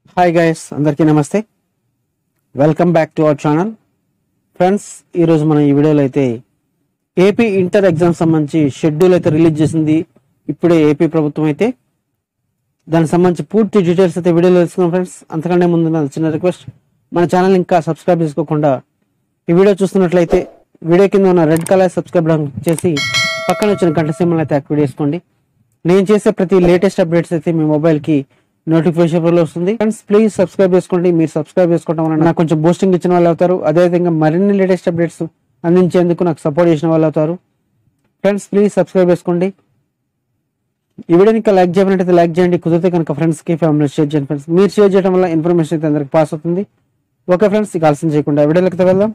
hi guys అందరికీ నమస్తే welcome back to our channel friends ఈరోజు మనం ఈ వీడియోలో అయితే ఏపీ ఇంటర్ ఎగ్జామ్ సంబంధించి షెడ్యూల్ అయితే రిలీజ్ చేసింది ఇప్పుడే ఏపీ ప్రభుత్వం అయితే దానికి సంబంధించి పూర్తి డీటెయిల్స్ అయితే వీడియోలో తెలుసుకున్నాం ఫ్రెండ్స్ అంతకంటే ముందు నా చిన్న రిక్వెస్ట్ మన ఛానల్ ఇంకా సబ్స్క్రైబ్ చేసుకోకుండా ఈ వీడియో చూస్తున్నట్లయితే వీడియో కింద ఉన్న red colour subscribe button click చేసి పక్కన వచ్చిన గంట సింబల్ అయితే యాక్టివేట్ చేసుకోండి నేను చేసే ప్రతి లేటెస్ట్ అప్డేట్స్ అయితే మీ మొబైల్కి నోటిఫికేషన్ లో వస్తుంది ఫ్రెండ్స్ ప్లీజ్ సబ్స్క్రైబ్ చేసుకోండి మీరు సబ్స్క్రైబ్ చేసుకోవడం వల్ల నాకు కొంచెం బూస్టింగ్ ఇచ్చిన వాళ్ళు అవుతారు అదేవిధంగా మరిన్ని లేటెస్ట్ అప్డేట్స్ అందించేందుకు నాకు సపోర్ట్ చేసిన వాళ్ళు అవుతారు ఫ్రెండ్స్ ప్లీజ్ సబ్స్క్రైబ్ చేసుకోండి ఈ వీడియోని ఇంకా లైక్ చేయనట్టయితే లైక్ చేయండి కుదిరితే కనుక ఫ్రెండ్స్ కి ఫ్యామిలీ షేర్ చేయండి ఫ్రెండ్స్ మీరు షేర్ చేయడం వల్ల ఇన్ఫర్మేషన్ అయితే అందరికి పాస్ అవుతుంది ఓకే ఫ్రెండ్స్ ఇక ఆలస్యం చేయకుండా వీడియోలోకి అయితే వెళ్దాం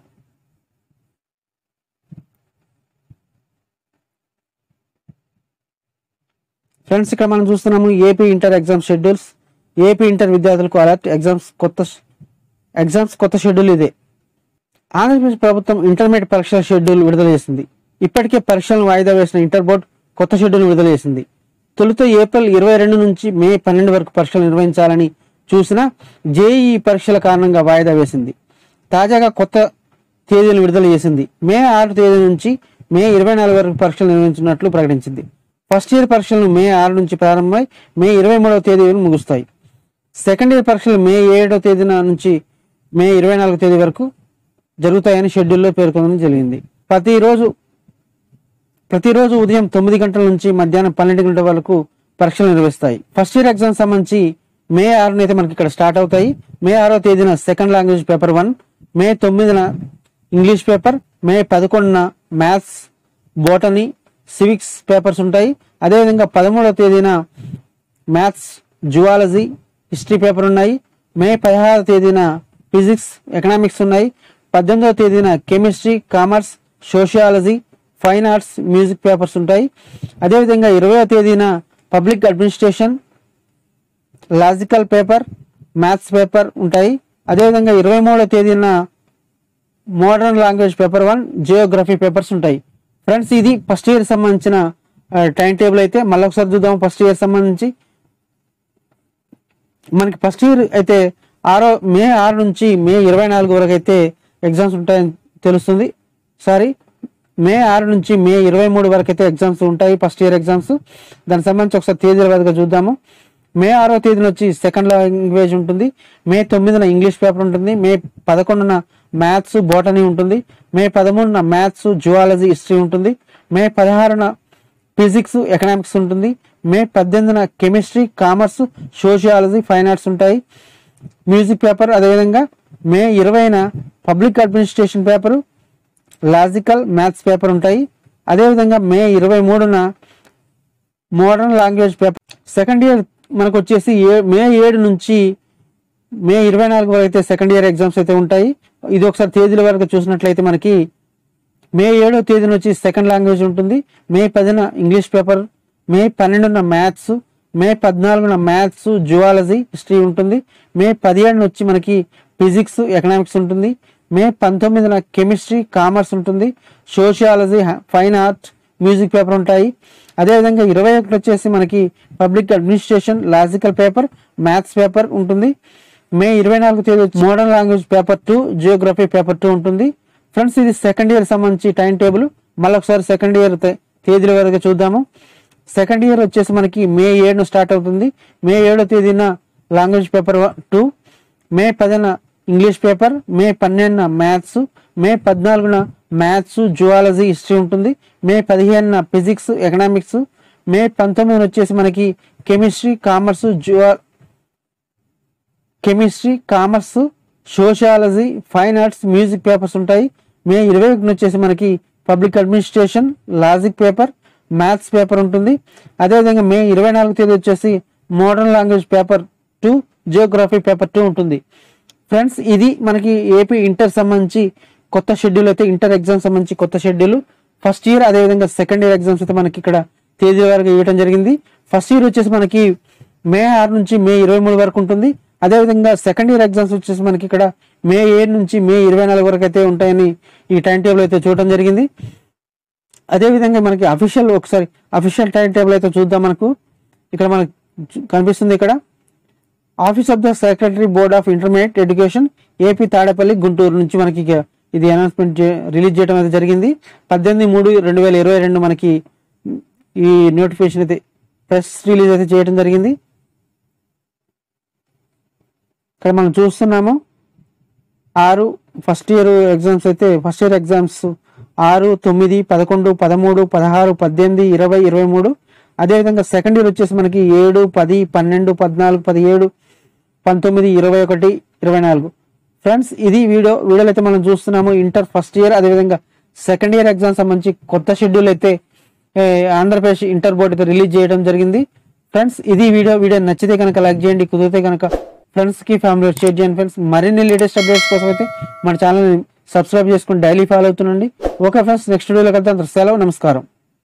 ఫ్రెండ్స్ ఇక్కడ మనం చూస్తున్నాము AP inter exam schedules AP inter విద్యార్థులకు అలర్ట్ ఎగ్జామ్స్ కొత్త ఎగ్జామ్స్ కొత్త షెడ్యూల్ ఇదే ఆంధ్రప్రదేశ్ ప్రభుత్వం ఇంటర్మీడియట్ పరీక్షల షెడ్యూల్ విడుదల చేసింది ఇప్పటికే పరీక్షలను వాయిదా వేసిన ఇంటర్ బోర్డు కొత్త షెడ్యూల్ విడుదల చేసింది తొలుత ఏప్రిల్ ఇరవై రెండు నుంచి మే పన్నెండు వరకు పరీక్షలు నిర్వహించాలని చూసిన జేఈఈ పరీక్షల కారణంగా వాయిదా వేసింది తాజాగా కొత్త తేదీలు విడుదల చేసింది మే ఆరు తేదీ నుంచి మే ఇరవై నాలుగు వరకు పరీక్షలు నిర్వహించినట్లు ప్రకటించింది ఫస్ట్ ఇయర్ పరీక్షలు మే ఆరు నుంచి ప్రారంభమై మే ఇరవై మూడవ తేదీ ముగుస్తాయి సెకండ్ ఇయర్ పరీక్షలు మే ఏడవ తేదీన నుంచి మే ఇరవై నాలుగో తేదీ వరకు జరుగుతాయని షెడ్యూల్లో పేర్కొనడం జరిగింది ప్రతిరోజు ప్రతిరోజు ఉదయం తొమ్మిది గంటల నుంచి మధ్యాహ్నం పన్నెండు గంటల వరకు పరీక్షలు నిర్వహిస్తాయి ఫస్ట్ ఇయర్ ఎగ్జామ్ సంబంధించి మే ఆరున అయితే మనకి ఇక్కడ స్టార్ట్ అవుతాయి మే ఆరో తేదీన second language paper one May తొమ్మిదిన ఇంగ్లీష్ పేపర్ మే పదకొండున మ్యాథ్స్ బోటనీ సివిక్స్ పేపర్స్ ఉంటాయి అదేవిధంగా పదమూడవ తేదీన మ్యాథ్స్ జువాలజీ హిస్టరీ పేపర్ ఉన్నాయి మే పదహారవ తేదీన ఫిజిక్స్ ఎకనామిక్స్ ఉన్నాయి పద్దెనిమిదవ తేదీన chemistry commerce sociology fine arts music papers ఉంటాయి అదేవిధంగా ఇరవయో తేదీన public administration logical paper maths paper ఉంటాయి అదేవిధంగా ఇరవై మూడో తేదీన modern language paper one geography papers ఉంటాయి ఫ్రెండ్స్ ఇది ఫస్ట్ ఇయర్ సంబంధించిన టైం టేబుల్ అయితే మళ్ళీ ఒకసారి చూద్దాం ఫస్ట్ ఇయర్ సంబంధించి మనకి ఫస్ట్ ఇయర్ అయితే ఆరో మే ఆరు నుంచి మే ఇరవై నాలుగు వరకు అయితే ఎగ్జామ్స్ ఉంటాయని తెలుస్తుంది సారీ మే ఆరు నుంచి మే ఇరవై మూడు వరకు అయితే ఎగ్జామ్స్ ఉంటాయి ఫస్ట్ ఇయర్ ఎగ్జామ్స్ దానికి సంబంధించి ఒకసారి తేదీల వరకు చూద్దాము మే ఆరో తేదీన వచ్చి సెకండ్ లాంగ్వేజ్ ఉంటుంది మే తొమ్మిదిన ఇంగ్లీష్ పేపర్ ఉంటుంది మే పదకొండున మ్యాథ్స్ బోటనీ ఉంటుంది మే పదమూడున మ్యాథ్స్ జువాలజీ హిస్టరీ ఉంటుంది మే పదహారున ఫిజిక్స్ ఎకనామిక్స్ ఉంటుంది మే పద్దెనిమిదిన chemistry commerce sociology fine arts ఉంటాయి మ్యూజిక్ పేపర్ అదేవిధంగా మే ఇరవైన public administration paper logical maths paper ఉంటాయి అదేవిధంగా మే ఇరవై మూడున modern language paper second year మనకు వచ్చేసి ఏ మే ఏడు నుంచి మే ఇరవై నాలుగు వరకు అయితే సెకండ్ ఇయర్ ఎగ్జామ్స్ అయితే ఉంటాయి ఇది ఒకసారి తేదీల వరకు చూసినట్లయితే మనకి మే ఏడో తేదీన వచ్చి సెకండ్ లాంగ్వేజ్ ఉంటుంది మే పదిన ఇంగ్లీష్ పేపర్ మే పన్నెండున మ్యాథ్స్ మే పద్నాలుగున మ్యాథ్స్ జువాలజీ హిస్టరీ ఉంటుంది మే పదిహేడున వచ్చి మనకి ఫిజిక్స్ ఎకనామిక్స్ ఉంటుంది మే పంతొమ్మిదిన కెమిస్ట్రీ కామర్స్ ఉంటుంది sociology fine art music paper ఉంటాయి అదేవిధంగా ఇరవై ఒకటి వచ్చేసి మనకి public administration logical paper maths paper ఉంటుంది మే ఇరవై నాలుగు తేదీ వచ్చి modern language paper two geography paper two ఉంటుంది ఫ్రెండ్స్ ఇది సెకండ్ ఇయర్ సంబంధించి టైం టేబుల్ మళ్ళీ ఒకసారి సెకండ్ ఇయర్ తేదీల వరకు చూద్దాము సెకండ్ ఇయర్ వచ్చేసి మనకి మే ఏడున స్టార్ట్ అవుతుంది మే ఏడో తేదీన లాంగ్వేజ్ పేపర్ టూ మే పదిన ఇంగ్లీష్ పేపర్ మే పన్నెండున మ్యాథ్స్ మే పద్నాలుగున మ్యాథ్స్ జువాలజీ హిస్టరీ ఉంటుంది మే పదిహేనున ఫిజిక్స్ ఎకనామిక్స్ మే పంతొమ్మిదిన వచ్చేసి మనకి కెమిస్ట్రీ కామర్స్ జువా chemistry commerce sociology fine arts music papers ఉంటాయి మే ఇరవై ఒకటిన వచ్చేసి మనకి public administration logic paper maths paper ఉంటుంది అదేవిధంగా మే ఇరవై నాలుగు తేదీ వచ్చేసి modern language paper two geography paper two ఉంటుంది ఫ్రెండ్స్ ఇది మనకి ఏపీ ఇంటర్ సంబంధించి కొత్త షెడ్యూల్ అయితే ఇంటర్ ఎగ్జామ్ సంబంధించి కొత్త షెడ్యూల్ ఫస్ట్ ఇయర్ అదేవిధంగా సెకండ్ ఇయర్ ఎగ్జామ్స్ అయితే మనకి ఇక్కడ తేదీ వరకు ఇవ్వడం జరిగింది ఫస్ట్ ఇయర్ వచ్చేసి మనకి మే ఆరు నుంచి మే ఇరవై మూడు వరకు ఉంటుంది అదేవిధంగా సెకండ్ ఇయర్ ఎగ్జామ్స్ వచ్చేసి మనకి ఇక్కడ మే ఏడు నుంచి మే ఇరవై నాలుగు వరకు అయితే ఉంటాయని ఈ టైం టేబుల్ అయితే చూడడం జరిగింది అదేవిధంగా మనకి అఫీషియల్ ఒకసారి అఫీషియల్ టైం టేబుల్ అయితే చూద్దాం మనకు ఇక్కడ మనకు చూ- కనిపిస్తుంది ఇక్కడ office of the secretary board of intermediate education AP Tadepalli Guntur నుంచి మనకి ఇక ఇది అనౌన్స్మెంట్ రిలీజ్ చేయడం అయితే జరిగింది పద్దెనిమిది మూడు రెండు వేల ఇరవై రెండు మనకి ఈ నోటిఫికేషన్ అయితే ప్రెస్ రిలీజ్ అయితే చేయడం జరిగింది ఇక్కడ మనం చూస్తున్నాము ఆరు ఫస్ట్ ఇయర్ ఎగ్జామ్స్ అయితే ఫస్ట్ ఇయర్ ఎగ్జామ్స్ ఆరు తొమ్మిది పదకొండు పదమూడు పదహారు పద్దెనిమిది ఇరవై ఇరవై మూడు అదేవిధంగా సెకండ్ ఇయర్ వచ్చేసి మనకి ఏడు పది పన్నెండు పద్నాలుగు పదిహేడు పంతొమ్మిది ఇరవై ఒకటి ఇరవై నాలుగు ఫ్రెండ్స్ ఇది వీడియో వీడియోలో అయితే మనం చూస్తున్నాము ఇంటర్ ఫస్ట్ ఇయర్ అదేవిధంగా సెకండ్ ఇయర్ ఎగ్జామ్ సంబంధించి కొత్త షెడ్యూల్ అయితే ఏ, ఆంధ్రప్రదేశ్ ఇంటర్ బోర్డు అయితే రిలీజ్ చేయడం జరిగింది ఫ్రెండ్స్ ఇది వీడియో వీడియో నచ్చితే కనుక లైక్ చేయండి కుదిరితే కనుక ఫ్రెండ్స్ కి ఫ్యామిలీ షేర్ చేయండి ఫ్రెండ్స్ మరిన్ని లేటెస్ట్ అప్డేట్స్ కోసం అయితే మన ఛానల్ సబ్స్క్రైబ్ చేసుకుని డైలీ ఫాలో అవుతుండండి ఓకే ఫ్రెండ్స్ నెక్స్ట్ వీడియోలో కలిసి సెలవు నమస్కారం